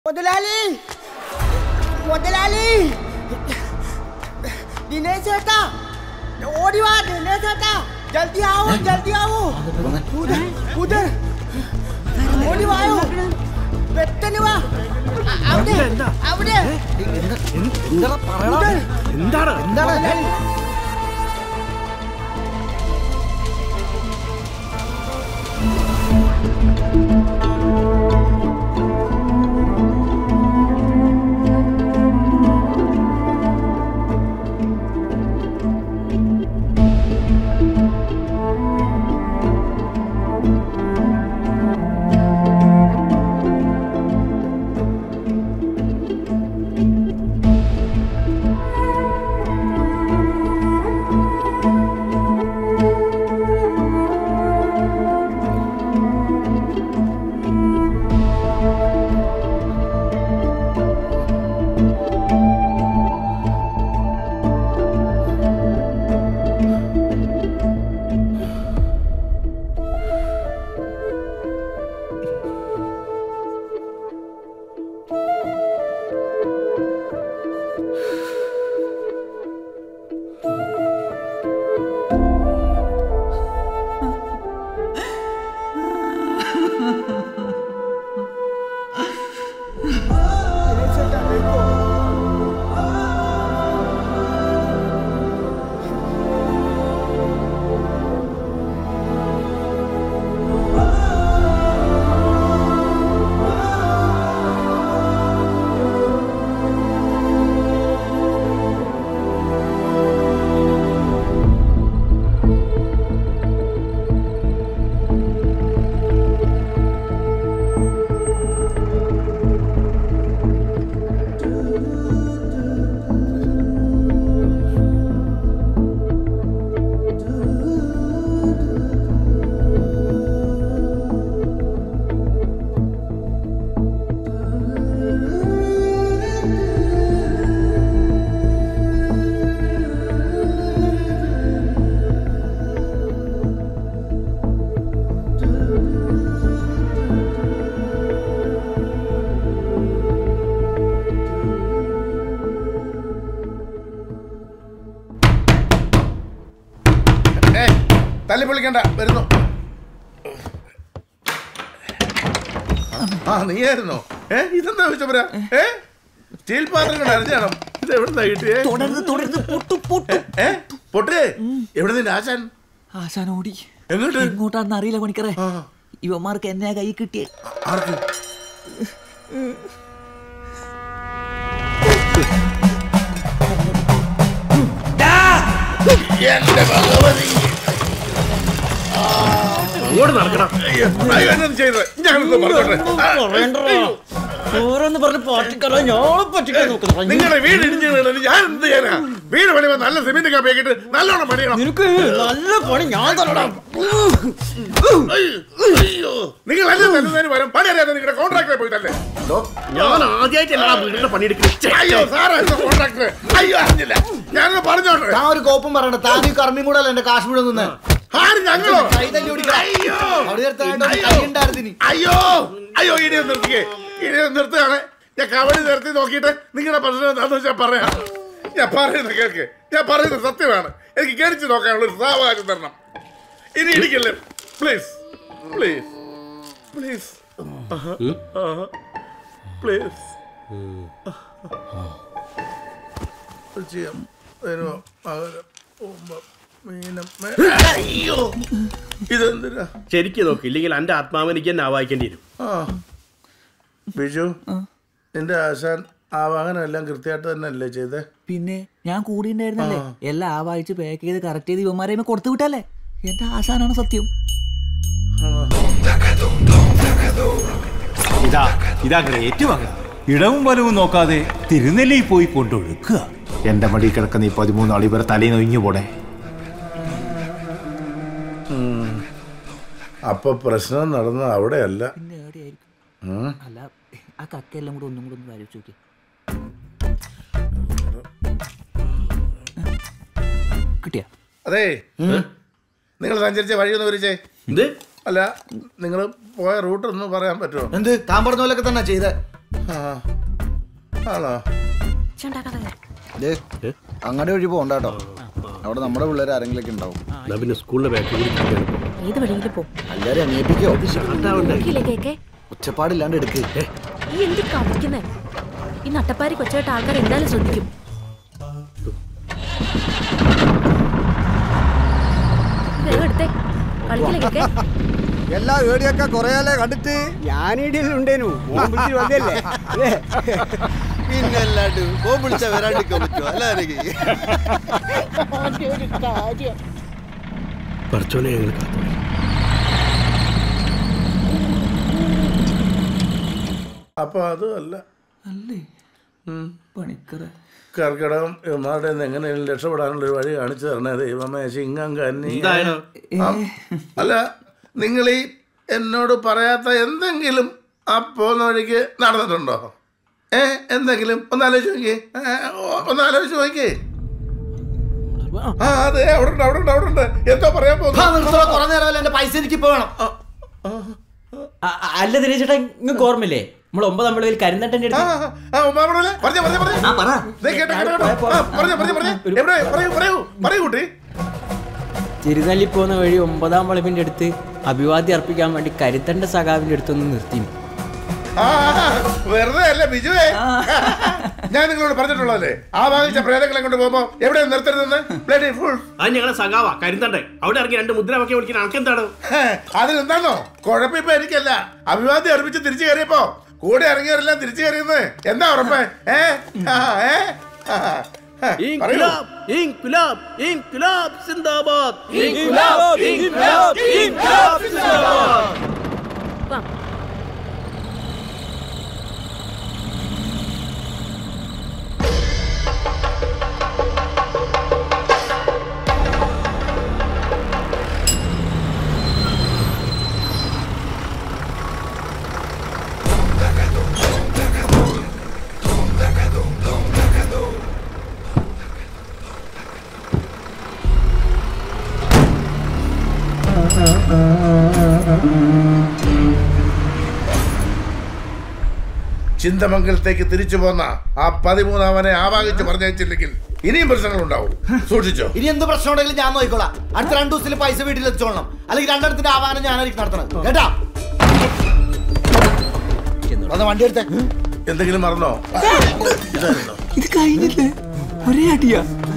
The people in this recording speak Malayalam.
മുതലാളി മുതലാളി ദിനേശ് ചേട്ടാ ഓടി വാ ദിനേശ് ചേട്ടാ ജൽദി ആവോ ജൽദി ആവോ ഉധർ ഉധർ ഓടി വായോ പെട്ടെന്ന് വാ അ- അവിടെ അവിടെ ഉധർ എന്താണ് എന്താണ് ദിനേശ് ചേട്ടാ देखो ഏ തല്ലി പൊളിക്കണ്ട വരുന്നു ആ നീയായിരുന്നോ ഏ ഇതെന്താ വെച്ചപ്പരാ ഏ സ്റ്റീൽ പാത്രങ്ങൾ അരഞ്ഞാണോ ഇത് എവിടുന്നാ കിട്ടിയേ തുടരുത് തുടരുത് പൊട്ടു പൊട്ടു ഏ പൊട്ടേ എവിടെ നിന്റെ ആശാൻ ആശാൻ ഓടി എങ്ങോട്ട് എങ്ങോട്ടാണെന്ന് അറിയില്ല പണിക്കറേ ആ, ഇവന്മാർക്ക് എന്നെ കൈ കിട്ടിയേ ആർക്ക് എന്റെ ഭഗവതി അങ്ങോട്ട് നടക്കണം അയ്യോ, അയ്യോ, എന്നത് ചെയ്തത് ഞാനൊന്ന് പറഞ്ഞോട്ടെ ആ, ഓരോന്ന് പറഞ്ഞ് പാട്ടിക്കറ ഞാളെ പറ്റിക്കാൻ നോക്കുന്നു നിങ്ങളുടെ വീട് ഇടിഞ്ഞു വീണത് ഞാൻ എന്ത് ചെയ്യാനാ വീട് പണിയുമ്പോ നല്ല സിമെന്റ് കാപ്പിയാക്കിട്ട് നല്ലോണം പണിയണം നിനക്ക് നല്ല പണി ഞാൻ തരടാ അയ്യോ നിങ്ങൾ എല്ലാം തരുന്നതിന് പകരം പണി അറിയാതെ നിങ്ങളുടെ കോൺട്രാക്ടറെ പോയി തന്നെ ഞാൻ ആദ്യമായിട്ടല്ല വീടിന്റെ പണിയെടുക്കുന്നത് അയ്യോ സാറായിരുന്നു കോൺട്രാക്ടർ അയ്യോ അറിഞ്ഞില്ല ഞാനൊന്ന് പറഞ്ഞോട്ടെ താൻ ഒരു കോപ്പും പറയണ്ട താൻ ഈ കർമ്മി കൂടെ അല്ല എന്റെ കാശ്മീരിൽ നിന്ന് ആര് ഞങ്ങളോ കൈ തല്ലി ഓടിക്കണം. അയ്യോ അവിടെ നിർത്താനായിട്ട് ഒരു അയ്യോ. കൈ ഉണ്ടായിരുന്നു ഇനി. അയ്യോ അയ്യോ ഇനി ഒന്ന് നിർത്തിക്കേ ഇനി ഒന്ന് നിർത്തുകയാണ് ഞാൻ കബഡി നിർത്തി നോക്കിയിട്ട് നിങ്ങളുടെ പ്രശ്നം എന്താണെന്ന് വെച്ചാൽ പറയാം ഞാൻ പറയുന്നത് കേൾക്ക് ഞാൻ പറയുന്നത് സത്യമാണ് എനിക്ക് കേണിച്ച് നോക്കാനുള്ള ഒരു സാവകാശം തരണം ഇനി ഇടിക്കല്ലേ പ്ലീസ് പ്ലീസ് പ്ലീസ് പ്ലീസ് ചെയ്യാം വരുമോ മകരം ഉമ്മ മീനം മേ- അയ്യോ ഇതെന്തിനാ ശരിക്കും നോക്ക് ഇല്ലെങ്കിൽ എന്റെ ആത്മാവനിക്ക് തന്നെ ആവാഹിക്കേണ്ടി വരും ആ ബിജു നിന്റെ ആശാൻ ആവാഹനം എല്ലാം കൃത്യമായിട്ട് തന്നെ അല്ലേ ചെയ്തേ പിന്നെ ഞാൻ കൂടി ഉണ്ടായിരുന്നല്ലേ എല്ലാം ആ വായിച്ച് പാക്ക് ചെയ്ത് കറക്റ്റ് ചെയ്ത് ഇവന്മാരെ കൊടുത്തു വിട്ടല്ലേ എന്റെ ആശാനാണ് സത്യം ഇതാ ഇതാ ഏറ്റുവാങ്ങ ഇടവും വലവും നോക്കാതെ തിരുനെല്ലി പോയി കൊണ്ടൊഴുക്കുക എന്റെ മടി കിടക്കുന്ന ഈ പതിമൂന്ന് ആൾ ഇവരെ തലേന്ന് ഒഴിഞ്ഞു പോടെ അപ്പൊ പ്രശ്നം നടന്നത് അവിടെയല്ല പിന്നെ എവിടെയായിരിക്കും ഉം. അല്ല ആ കക്കയെല്ലാം കൂടെ ഒന്നും കൂടെ ഒന്ന് വരച്ചു നോക്കി കിട്ടിയ അതെ നിങ്ങൾ സഞ്ചരിച്ച വഴിയൊന്ന് വരിച്ചേ എന്ത് അല്ല നിങ്ങൾ പോയ റൂട്ട് ഒന്ന് പറയാൻ പറ്റുമോ എന്ത് താൻ പറഞ്ഞ പോലൊക്കെ തന്നെ ചെയ്തേ ആ ആണോ അങ്ങടെ വഴി പോകണ്ട കേട്ടോ അവിടെ നമ്മുടെ പിള്ളേർ ആരെങ്കിലും ഒക്കെ ഉണ്ടാവും എന്നാ പിന്നെ സ്കൂളിലെ ബാക്കി കൂടി കിട്ടിയാണ് ഏത് വഴിയിൽ പോ എല്ലാരും അന്വേഷിപ്പിക്കോ നോക്കിയില്ലേ കേക്കെ ഒച്ചപ്പാടില്ലാണ്ട് എടുക്ക് ഈ എന്ത് കളിക്കുന്നേ ഈ നട്ടപ്പാരി കൊച്ചായിട്ട് ആൾക്കാർ എന്തായാലും ശ്രദ്ധിക്കും വേഗം എടുത്തേ കളിക്കില്ലേ കേക്കെ എല്ലാ ഏടിയൊക്കെ കൊറേയാലേ കണ്ടിട്ട് ഞാനിടയിലുണ്ടേനു ഓമ്പിടിച്ച് വന്നല്ലേ അല്ലേ പിന്നല്ലാണ്ട് ഫോൺ വിളിച്ചാ വരാണ്ടിരിക്കാൻ പറ്റുമോ അല്ലാതെ പറച്ചോനെ ഞങ്ങൾ കാത്തു അപ്പൊ അതുമല്ല അല്ലേ പണിക്കറ കർക്കിടകം ഇവന്മാരുടെ നിന്ന് എങ്ങനെയും രക്ഷപ്പെടാനുള്ള ഒരു വഴി കാണിച്ചു തരണേ ദൈവമേ ചിങ്ങം കന്നി എന്തായാലും ആ, അല്ല നിങ്ങൾ ഈ എന്നോട് പറയാത്ത എന്തെങ്കിലും ആ പോകുന്ന വഴിക്ക് നടന്നിട്ടുണ്ടോ ഏ എന്തെങ്കിലും ഒന്ന് ആലോചിച്ച് നോക്കിയേ ഏ, ഓ, ഒന്ന് ആലോചിച്ച് നോക്കിയേ ആ അതെ അവിടെ ഉണ്ട് അവിടെ ഉണ്ട് അവിടെ ഉണ്ട് എന്തോ പറയാൻ പോകുന്നു കുറെ നേരം എന്റെ പൈസ എനിക്ക് ഇപ്പൊ വേണം അല്ല ദിനേശേട്ടാ നിങ്ങൾക്ക് ഓർമ്മയില്ലേ നമ്മൾ ഒമ്പതാം വിളവിൽ കരിന്തട്ടന്റെ ആ, അടുത്ത് ആ, ഉമ്മാ പറഞ്ഞേ, പറഞ്ഞേ, പറഞ്ഞേ, പറഞ്ഞേ. ദേ, കേട്ടോ, കേട്ടോ, കേട്ടോ. ആ, പറഞ്ഞേ, പറഞ്ഞേ, പറഞ്ഞേ. എവിടെ? പറയൂ, പറയൂ, പറയൂ, കുട്ടി. തിരുനെല്ലി പോകുന്ന വഴി ഒമ്പതാം വളവിന്റെ അടുത്ത് അഭിവാദ്യം അർപ്പിക്കാൻ വേണ്ടി കരുത്തണ്ട സഖാവിന്റെ അടുത്തൊന്ന് നിർത്തി ആ, വെറുതെ അല്ല ബിജുവേ ഞാൻ നിങ്ങളോട് പറഞ്ഞിട്ടുള്ളതല്ലേ ആ വാങ്ങിച്ച പ്രേതങ്ങളെ കൊണ്ട് പോകുമ്പോ എവിടെ നിർത്തരുതെന്ന് ബ്ലഡി ഫുൾ അത് ഞങ്ങളെ സഖാവ കരുത്തണ്ടേ അവിടെ ഇറങ്ങി രണ്ട് മുദ്രാവാക്യം വിളിക്കുന്ന ആൾക്കെന്താണ് അതിലെന്താണോ കുഴപ്പമിപ്പോ എനിക്കല്ല അഭിവാദ്യം അർപ്പിച്ച് തിരിച്ചു കയറിയപ്പോ കൂടെ ഇറങ്ങിയവരെല്ലാം തിരിച്ചു കയറിയെന്ന് എന്താ ഉറപ്പ് ഏ ആ, ഏ ആ, ആ, പറയൂ ഇൻകുലാബ് ഇൻകുലാബ് ഇൻകുലാബ് സിന്ദാബാദ് ഇൻകുലാബ് ഇൻകുലാബ് ഇൻകുലാബ് സിന്ദാബാദ് വാ ചിന്തമംഗലത്തേക്ക് തിരിച്ചു പോന്ന ആ പതിമൂന്നാമനെ ആവാഹിച്ച് പറഞ്ഞയച്ചില്ലെങ്കിൽ ഇനിയും പ്രശ്നങ്ങൾ ഉണ്ടാവും സൂക്ഷിച്ചോ ഇനി എന്ത് പ്രശ്നം ഉണ്ടെങ്കിലും ഞാൻ നോക്കിക്കോളാം അടുത്ത രണ്ടു ദിവസത്തിൽ പൈസ വീട്ടിൽ എത്തിച്ചോളണം അല്ലെങ്കിൽ രണ്ടിടത്തിന്റെ ആവാനം ഞാനായിരിക്കും നടത്തണം കേട്ടാ വന്ന വണ്ടി എടുത്തേ എന്തെങ്കിലും മറന്നോ ഇത് കഴിഞ്ഞില്ലേ ഒരേ അടിയാ